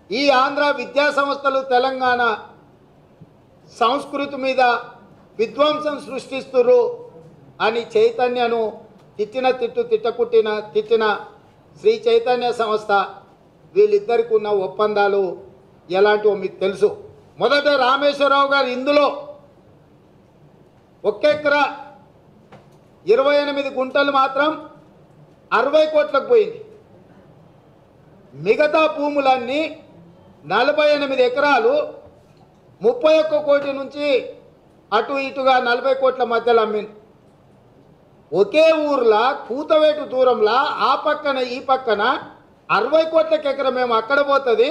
ఈ ఆంధ్ర విద్యా సంస్థలు తెలంగాణ సంస్కృతి మీద విధ్వంసం సృష్టిస్తుర్రు అని చైతన్యను తిట్టిన తిట్టు తిట్టకుట్టిన తిట్టిన శ్రీ చైతన్య సంస్థ వీళ్ళిద్దరికి ఉన్న ఒప్పందాలు ఎలాంటివో మీకు తెలుసు మొదట రామేశ్వరరావు గారు ఇందులో ఒక్కెకరా ఇరవై ఎనిమిది గుంటలు మాత్రం అరవై కోట్లకు పోయింది మిగతా భూములన్నీ నలభై ఎనిమిది ఎకరాలు ముప్పై ఒక్క కోటి నుంచి అటు ఇటుగా నలభై కోట్ల మధ్యలో అమ్మింది ఒకే ఊర్లో కూతవేటు దూరంలో ఆ పక్కన ఈ పక్కన అరవై కోట్లకి ఎకరం మేము అక్కడ పోతుంది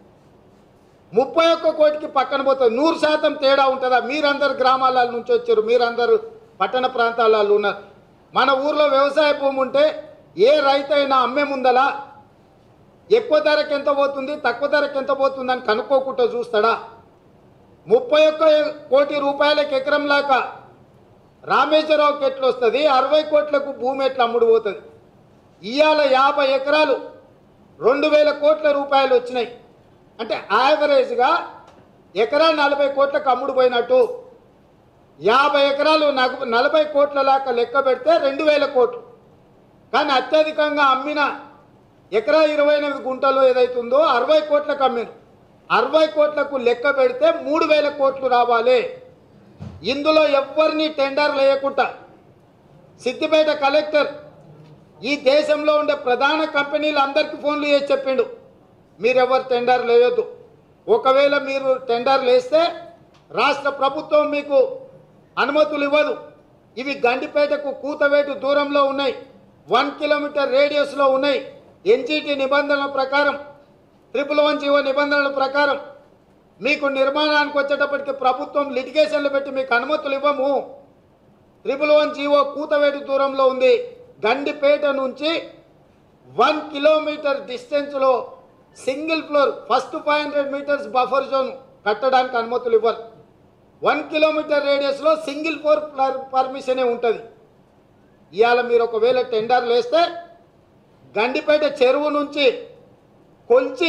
ముప్పై ఒక్క కోటికి పక్కన పోతుంది నూరు శాతం తేడా ఉంటుందా మీరందరు గ్రామాల నుంచి వచ్చారు మీరందరూ పట్టణ ప్రాంతాలలో ఉన్నారు మన ఊర్లో వ్యవసాయ భూమి ఉంటే ఏ రైతు అయినా అమ్మే ముందలా ఎక్కువ ధరకి ఎంత పోతుంది తక్కువ ధరకి ఎంత పోతుంది అని కనుక్కోకుండా చూస్తాడా ముప్పై ఒక్క కోటి రూపాయలకి ఎకరం లాక రామేశ్వరరావుకి ఎట్లా వస్తుంది అరవై కోట్లకు భూమి ఎట్లా అమ్ముడు పోతుంది ఇవాళ యాభై ఎకరాలు రెండు వేల కోట్ల రూపాయలు వచ్చినాయి అంటే యావరేజ్గా ఎకరా నలభై కోట్లకు అమ్ముడు పోయినట్టు యాభై ఎకరాలు నగ- నలభై కోట్ల లాగా లెక్క పెడితే రెండు వేల కోట్లు కానీ అత్యధికంగా అమ్మిన ఎకరా ఇరవై ఎనిమిది గుంటలు ఏదైతుందో అరవై కోట్లకు అమ్మిన అరవై కోట్లకు లెక్క పెడితే మూడు వేల కోట్లు రావాలి ఇందులో ఎవరిని టెండర్ లేకుండా సిద్దిపేట కలెక్టర్ ఈ దేశంలో ఉండే ప్రధాన కంపెనీలు అందరికీ ఫోన్లు చేసి చెప్పిండు మీరెవరు టెండర్ లేవద్దు ఒకవేళ మీరు టెండర్ వేస్తే రాష్ట్ర ప్రభుత్వం మీకు అనుమతులు ఇవ్వదు ఇవి గండిపేటకు కూతవేటు దూరంలో ఉన్నాయి వన్ కిలోమీటర్ రేడియస్లో ఉన్నాయి ఎన్జిటి నిబంధనల ప్రకారం ట్రిపుల్ వన్ జీవో నిబంధనల ప్రకారం మీకు నిర్మాణానికి వచ్చేటప్పటికి ప్రభుత్వం లిటిగేషన్లు పెట్టి మీకు అనుమతులు ఇవ్వము ట్రిపుల్ వన్ జీవో కూతవేటు దూరంలో ఉంది గండిపేట నుంచి వన్ కిలోమీటర్ డిస్టెన్స్లో single floor first five hundred metres buffer zone కట్టడానికి అనుమతులు ఇవ్వరు వన్ కిలోమీటర్ రేడియస్లో సింగిల్ ఫ్లోర్ పర్మిషనే ఉంటుంది ఇవాళ మీరు ఒకవేళ టెండర్లు వేస్తే గండిపేట చెరువు నుంచి కొల్చి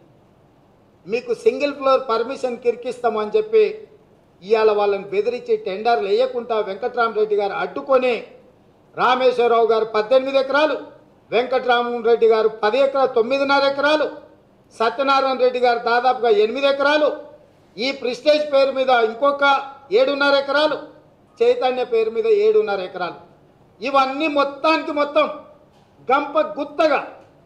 మీకు సింగిల్ ఫ్లోర్ పర్మిషన్ కిరికిస్తామని చెప్పి ఇవాళ వాళ్ళని బెదిరించి టెండర్లు వేయకుండా వెంకట్రామరెడ్డి గారు అడ్డుకొని రామేశ్వరరావు గారు పద్దెనిమిది ఎకరాలు వెంకట్రామరెడ్డి గారు పది ఎకరాలు తొమ్మిదిన్నర ఎకరాలు సత్యనారాయణ రెడ్డి గారు దాదాపుగా ఎనిమిది ఎకరాలు ఈ ప్రిస్టేజ్ పేరు మీద ఇంకొక ఏడున్నర ఎకరాలు చైతన్య పేరు మీద ఏడున్నర ఎకరాలు ఇవన్నీ మొత్తానికి మొత్తం గంప గుత్తగా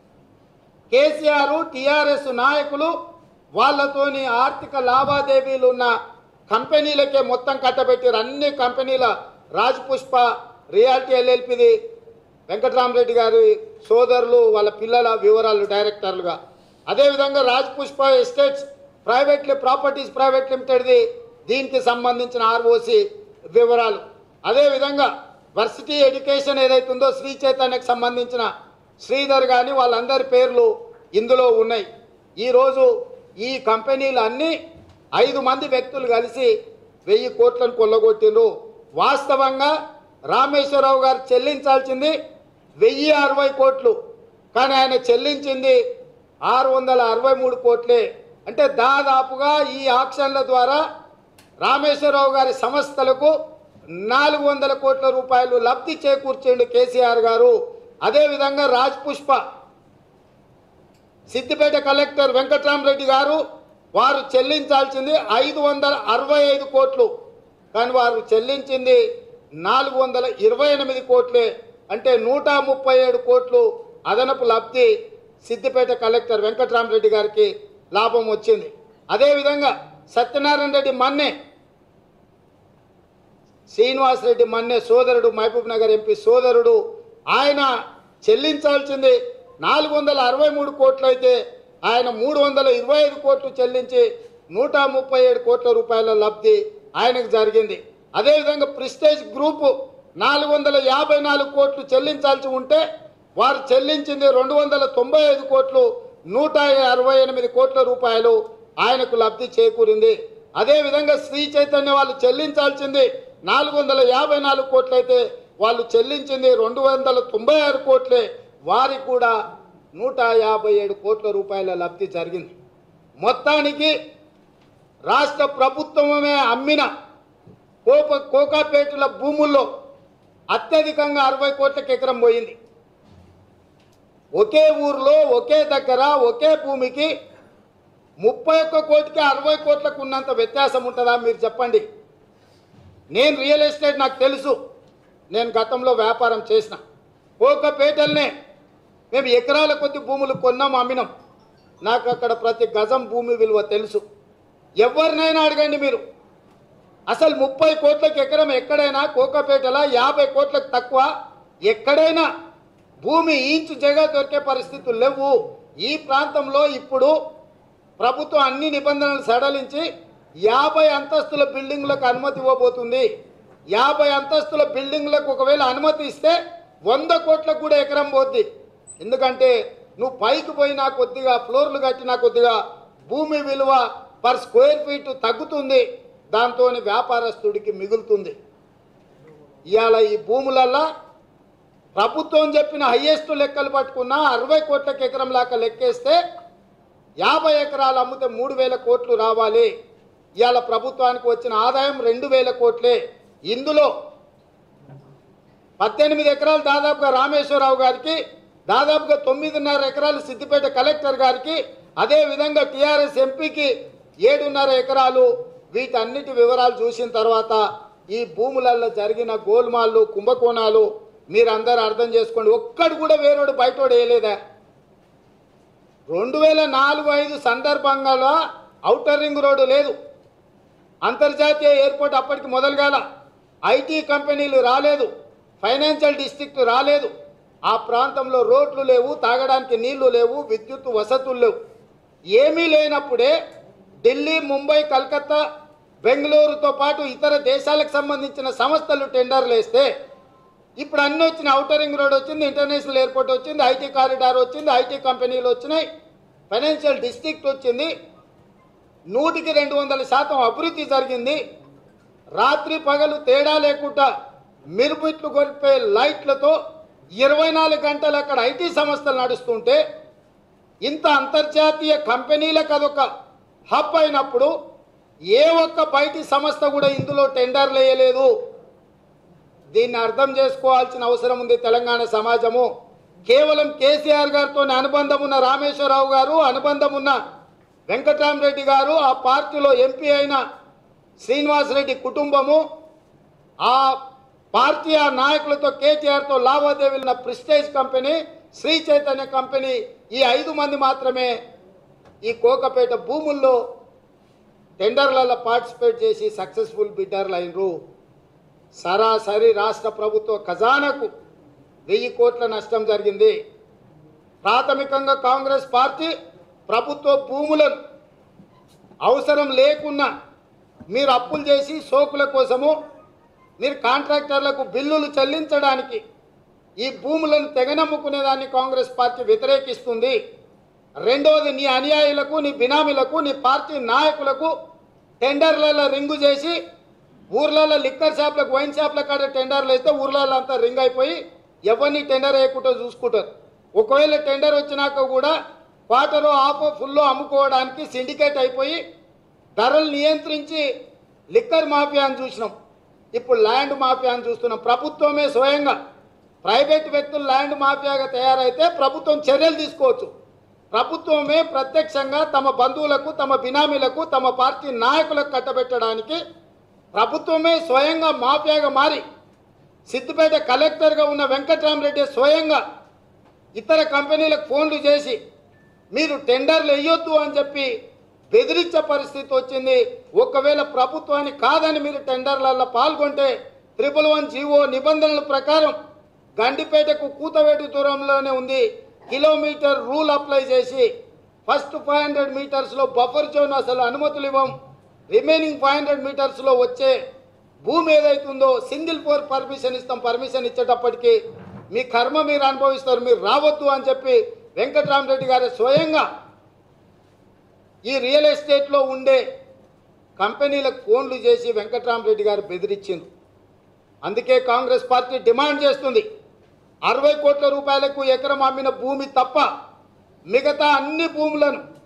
కేసీఆర్ టీఆర్ఎస్ నాయకులు వాళ్ళతోని ఆర్థిక లావాదేవీలు ఉన్న కంపెనీలకే మొత్తం కట్టబెట్టారు అన్ని కంపెనీల రాజ్ పుష్ప రియాలిటీ ఎల్ఎల్పిది వెంకటరామరెడ్డి గారి సోదరులు వాళ్ళ పిల్లల వివరాలు డైరెక్టర్లుగా అదేవిధంగా Raj Pushpa estates private properties private లిమిటెడ్ది దీనికి సంబంధించిన ఆర్ఓసి వివరాలు అదేవిధంగా వర్సిటీ ఎడ్యుకేషన్ ఏదైతుందో శ్రీ చైతన్యకు సంబంధించిన శ్రీధర్ కానీ వాళ్ళందరి పేర్లు ఇందులో ఉన్నాయి ఈరోజు ఈ కంపెనీలు అన్నీ ఐదు మంది వ్యక్తులు కలిసి వెయ్యి కోట్లను కొల్లగొట్టిండ్రు వాస్తవంగా రామేశ్వరరావు గారు చెల్లించాల్సింది వెయ్యి అరవై కోట్లు కానీ ఆయన చెల్లించింది ఆరు వందల అరవై మూడు కోట్లే అంటే దాదాపుగా ఈ ఆక్షన్ల ద్వారా రామేశ్వరరావు గారి సంస్థలకు నాలుగు వందల కోట్ల రూపాయలు లబ్ధి చేకూర్చిండు కేసీఆర్ గారు అదేవిధంగా రాజ్ పుష్ప సిద్దిపేట కలెక్టర్ వెంకట్రామరెడ్డి గారు వారు చెల్లించాల్సింది ఐదు వందల అరవై ఐదు కోట్లు కానీ వారు చెల్లించింది నాలుగు వందల ఇరవై ఎనిమిది కోట్లే అంటే నూట ముప్పై ఏడు కోట్లు అదనపు లబ్ధి సిద్దిపేట కలెక్టర్ వెంకట్రామరెడ్డి గారికి లాభం వచ్చింది అదేవిధంగా సత్యనారాయణ రెడ్డి మన్నే శ్రీనివాసరెడ్డి మన్నే సోదరుడు మహబూబ్ నగర్ ఎంపీ సోదరుడు ఆయన చెల్లించాల్సింది నాలుగు వందల అరవై మూడు కోట్లు అయితే ఆయన మూడు వందల ఇరవై ఐదు కోట్లు చెల్లించి నూట ముప్పై ఏడు కోట్ల రూపాయల లబ్ధి ఆయనకు జరిగింది అదేవిధంగా ప్రిస్టేజ్ గ్రూపు నాలుగు వందల యాభై నాలుగు కోట్లు చెల్లించాల్సి ఉంటే వారు చెల్లించింది రెండు వందల తొంభై ఐదు కోట్లు నూట అరవై ఎనిమిది కోట్ల రూపాయలు ఆయనకు లబ్ధి చేకూరింది అదేవిధంగా శ్రీ చైతన్య వాళ్ళు చెల్లించాల్సింది నాలుగు వందల యాభై నాలుగు కోట్లయితే వాళ్ళు చెల్లించింది రెండు వందల తొంభై ఆరు కోట్లే వారికి కూడా నూట యాభై ఏడు కోట్ల రూపాయల లబ్ధి జరిగింది మొత్తానికి రాష్ట్ర ప్రభుత్వమే అమ్మిన కోప కోకాపేటల భూముల్లో అత్యధికంగా అరవై కోట్లకి ఎకరం పోయింది ఒకే ఊర్లో ఒకే దగ్గర ఒకే భూమికి ముప్పై ఒక్క కోటికి అరవై కోట్లకు ఉన్నంత వ్యత్యాసం ఉంటుందా మీరు చెప్పండి నేను రియల్ ఎస్టేట్ నాకు తెలుసు నేను గతంలో వ్యాపారం చేసిన కోకపేటల్నే మేము ఎకరాల కొద్ది భూములు కొన్నాం అమ్మినాం నాకు అక్కడ ప్రతి గజం భూమి విలువ తెలుసు ఎవరినైనా అడగండి మీరు అసలు ముప్పై కోట్లకి ఎకరం ఎక్కడైనా కోకపేటలా యాభై కోట్లకు తక్కువ ఎక్కడైనా భూమి ఇంచు జగ దొరికే పరిస్థితులు లేవు ఈ ప్రాంతంలో ఇప్పుడు ప్రభుత్వం అన్ని నిబంధనలు సడలించి యాభై అంతస్తుల బిల్డింగ్లకు అనుమతి ఇవ్వబోతుంది యాభై అంతస్తుల బిల్డింగ్లకు ఒకవేళ అనుమతి ఇస్తే వంద కోట్లకు కూడా ఎకరం పోద్ది ఎందుకంటే నువ్వు పైకి పోయినా కొద్దిగా ఫ్లోర్లు కట్టినా కొద్దిగా భూమి విలువ పర్ స్క్వేర్ ఫీట్ తగ్గుతుంది దాంతో వ్యాపారస్తుడికి మిగులుతుంది ఇవాళ ఈ భూములల్లో ప్రభుత్వం చెప్పిన హయ్యెస్ట్ లెక్కలు పట్టుకున్న అరవై కోట్లకి ఎకరం లాగా లెక్కేస్తే యాభై ఎకరాలు అమ్మితే మూడు వేల కోట్లు రావాలి ఇవాళ ప్రభుత్వానికి వచ్చిన ఆదాయం రెండు వేల కోట్లే ఇందులో పద్దెనిమిది ఎకరాలు దాదాపుగా రామేశ్వరరావు గారికి దాదాపుగా తొమ్మిదిన్నర ఎకరాలు సిద్దిపేట కలెక్టర్ గారికి అదే విధంగా టీఆర్ఎస్ ఎంపీకి ఏడున్నర ఎకరాలు వీటన్నిటి వివరాలు చూసిన తర్వాత ఈ భూములలో జరిగిన గోల్మాళ్ళు కుంభకోణాలు మీరందరూ అర్థం చేసుకోండి ఒక్కడు కూడా వేరోడు బయటోడు వేయలేదా రెండు వేల నాలుగు ఐదు సందర్భంగా ఔటర్ రింగ్ రోడ్డు లేదు అంతర్జాతీయ ఎయిర్పోర్ట్ అప్పటికి మొదలుగాల ఐటీ కంపెనీలు రాలేదు ఫైనాన్షియల్ డిస్ట్రిక్ట్ రాలేదు ఆ ప్రాంతంలో రోడ్లు లేవు తాగడానికి నీళ్లు లేవు విద్యుత్ వసతులు లేవు ఏమీ లేనప్పుడే ఢిల్లీ ముంబై కలకత్తా బెంగళూరుతో పాటు ఇతర దేశాలకు సంబంధించిన సంస్థలు టెండర్లు వేస్తే ఇప్పుడు అన్ని వచ్చిన ఔటర్ రింగ్ రోడ్ వచ్చింది ఇంటర్నేషనల్ ఎయిర్పోర్ట్ వచ్చింది ఐటీ కారిడార్ వచ్చింది ఐటీ కంపెనీలు వచ్చినాయి ఫైనాన్షియల్ డిస్ట్రిక్ట్ వచ్చింది నూటికి రెండు వందల శాతం అభివృద్ధి జరిగింది రాత్రి పగలు తేడా లేకుండా మిరుమిట్లు కొరిపే లైట్లతో ఇరవై నాలుగు గంటలు అక్కడ ఐటీ సంస్థలు నడుస్తుంటే ఇంత అంతర్జాతీయ కంపెనీలకు అదొక హబ్ అయినప్పుడు ఏ ఒక్క బయటి సంస్థ కూడా ఇందులో టెండర్లు వేయలేదు దీన్ని అర్థం చేసుకోవాల్సిన అవసరం ఉంది తెలంగాణ సమాజము కేవలం కేసీఆర్ గారితో అనుబంధం ఉన్న రామేశ్వరరావు గారు అనుబంధం ఉన్న వెంకటరామరెడ్డి గారు ఆ పార్టీలో ఎంపీ అయిన శ్రీనివాసరెడ్డి కుటుంబము ఆ పార్టీ ఆ నాయకులతో కేటీఆర్తో లావాదేవీలు ఉన్న Prestige company Sri Chaitanya company ఈ ఐదు మంది మాత్రమే ఈ కోకపేట భూముల్లో టెండర్లలో పార్టిసిపేట్ చేసి సక్సెస్ఫుల్ బిడ్డర్లు అయినరు సరాసరి రాష్ట్ర ప్రభుత్వ ఖజానాకు వెయ్యి కోట్ల నష్టం జరిగింది ప్రాథమికంగా కాంగ్రెస్ పార్టీ ప్రభుత్వ భూములను అవసరం లేకున్నా మీరు అప్పులు చేసి సోకుల కోసము మీరు కాంట్రాక్టర్లకు బిల్లులు చెల్లించడానికి ఈ భూములను తెగనమ్ముకునేదాన్ని కాంగ్రెస్ పార్టీ వ్యతిరేకిస్తుంది రెండవది నీ అనుయాయులకు నీ బినామీలకు నీ పార్టీ నాయకులకు టెండర్లలో రింగు చేసి ఊర్లలో లిక్కర్ షాప్లకు వైన్ షాప్ల కాడ టెండర్లు వేస్తే ఊర్లలో అంతా రింగ్ అయిపోయి ఎవరిని టెండర్ వేయకుండా చూసుకుంటారు ఒకవేళ టెండర్ వచ్చినాక కూడా క్వార్టరో హాఫో ఫుల్లో అమ్ముకోవడానికి సిండికేట్ అయిపోయి ధరలు నియంత్రించి లిక్కర్ మాఫియాని చూసినాం ఇప్పుడు ల్యాండ్ మాఫియాని చూస్తున్నాం ప్రభుత్వమే స్వయంగా ప్రైవేట్ వ్యక్తులు ల్యాండ్ మాఫియాగా తయారైతే ప్రభుత్వం చర్యలు తీసుకోవచ్చు ప్రభుత్వమే ప్రత్యక్షంగా తమ బంధువులకు తమ బినామీలకు తమ పార్టీ నాయకులకు కట్టబెట్టడానికి ప్రభుత్వమే స్వయంగా మాఫియాగా మారి సిద్దిపేట కలెక్టర్గా ఉన్న వెంకట్రామరెడ్డి స్వయంగా ఇతర కంపెనీలకు ఫోన్లు చేసి మీరు టెండర్లు వేయొద్దు అని చెప్పి బెదిరించే పరిస్థితి వచ్చింది ఒకవేళ ప్రభుత్వాన్ని కాదని మీరు టెండర్లలో పాల్గొంటే త్రిపుల్ వన్ జీవో నిబంధనల ప్రకారం గండిపేటకు కూతవేటు దూరంలోనే ఉంది కిలోమీటర్ రూల్ అప్లై చేసి ఫస్ట్ ఫైవ్ హండ్రెడ్ మీటర్స్లో బఫర్ జోన్ అసలు అనుమతులు ఇవ్వం రిమైనింగ్ ఫైవ్ హండ్రెడ్ మీటర్స్లో వచ్చే భూమి ఏదైతుందో సింగిల్ ఫోర్ పర్మిషన్ ఇస్తాం పర్మిషన్ ఇచ్చేటప్పటికి మీ కర్మ మీరు అనుభవిస్తారు మీరు రావద్దు అని చెప్పి వెంకట్రామరెడ్డి గారు స్వయంగా ఈ రియల్ ఎస్టేట్లో ఉండే కంపెనీలకు ఫోన్లు చేసి వెంకట్రామరెడ్డి గారు బెదిరించింది అందుకే కాంగ్రెస్ పార్టీ డిమాండ్ చేస్తుంది అరవై కోట్ల రూపాయలకు ఎకరం అమ్మిన భూమి తప్ప మిగతా అన్ని భూములను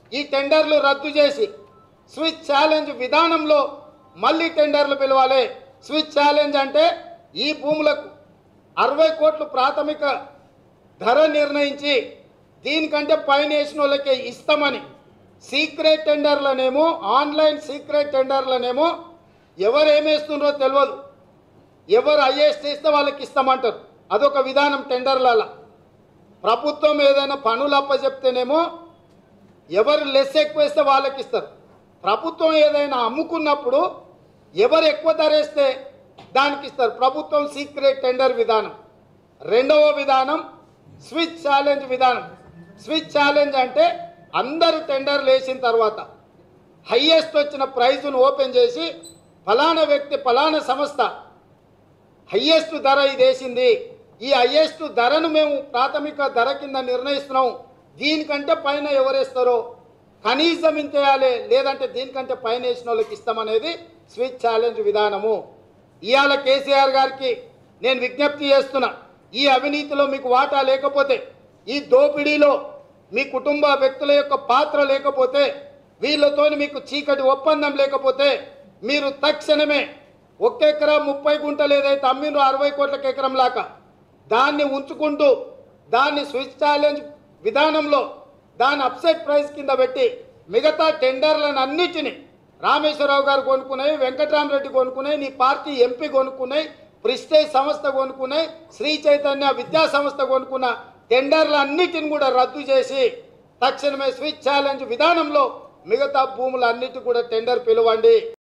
ఈ టెండర్లు రద్దు చేసి స్విచ్ ఛాలెంజ్ విధానంలో మళ్ళీ టెండర్లు పిలవాలి స్విచ్ ఛాలెంజ్ అంటే ఈ భూములకు అరవై కోట్లు ప్రాథమిక ధర నిర్ణయించి దీనికంటే పైన వేసిన వాళ్ళకే ఇస్తామని సీక్రెట్ టెండర్లనేమో ఆన్లైన్ సీక్రెట్ టెండర్లనేమో ఎవరు ఏమేస్తున్నారో తెలియదు ఎవరు ఐఏఎస్ చేస్తే వాళ్ళకి ఇస్తామంటారు అదొక విధానం టెండర్లలో ప్రభుత్వం ఏదైనా పనులు అప్పచెప్తేనేమో ఎవరు లెస్ ఎక్కువ వేస్తే వాళ్ళకి ఇస్తారు ప్రభుత్వం ఏదైనా అమ్ముకున్నప్పుడు ఎవరు ఎక్కువ ధర వేస్తే దానికి ఇస్తారు ప్రభుత్వం సీక్రెట్ టెండర్ విధానం రెండవ విధానం స్విచ్ ఛాలెంజ్ విధానం స్విచ్ ఛాలెంజ్ అంటే అందరు టెండర్లు వేసిన తర్వాత హయ్యెస్ట్ వచ్చిన ప్రైజును ఓపెన్ చేసి ఫలానా వ్యక్తి ఫలానా సంస్థ హయ్యెస్ట్ ధర ఇది వేసింది ఈ హయ్యెస్ట్ ధరను మేము ప్రాథమిక ధర కింద నిర్ణయిస్తున్నాం దీనికంటే పైన ఎవరేస్తారో కనీసం ఇంత వేయాలి లేదంటే దీనికంటే పైన వేసిన వాళ్ళకి ఇస్తామనేది స్విచ్ ఛాలెంజ్ విధానము ఇవాళ కేసీఆర్ గారికి నేను విజ్ఞప్తి చేస్తున్నా ఈ అవినీతిలో మీకు వాటా లేకపోతే ఈ దోపిడీలో మీ కుటుంబ వ్యక్తుల యొక్క పాత్ర లేకపోతే వీళ్ళతో మీకు చీకటి ఒప్పందం లేకపోతే మీరు తక్షణమే ఒక్క ఎకరా ముప్పై గుంటలు ఏదైతే అమ్మినో అరవై కోట్లకి ఎకరం లాక దాన్ని ఉంచుకుంటూ దాన్ని స్విచ్ ఛాలెంజ్ విధానంలో దాన్ని అప్సెట్ ప్రైస్ కింద పెట్టి మిగతా టెండర్లను అన్నిటిని రామేశ్వరరావు గారు కొనుక్కున్నాయి వెంకటరామరెడ్డి కొనుక్కున్నాయి నీ పార్టీ ఎంపీ కొనుక్కున్నాయి ప్రిస్టేజ్ సంస్థ కొనుక్కున్నాయి శ్రీ చైతన్య విద్యా సంస్థ కొనుక్కున్న టెండర్లు అన్నిటిని కూడా రద్దు చేసి తక్షణమే స్విచ్ ఛాలెంజ్ విధానంలో మిగతా భూములన్నిటి కూడా టెండర్ పిలవండి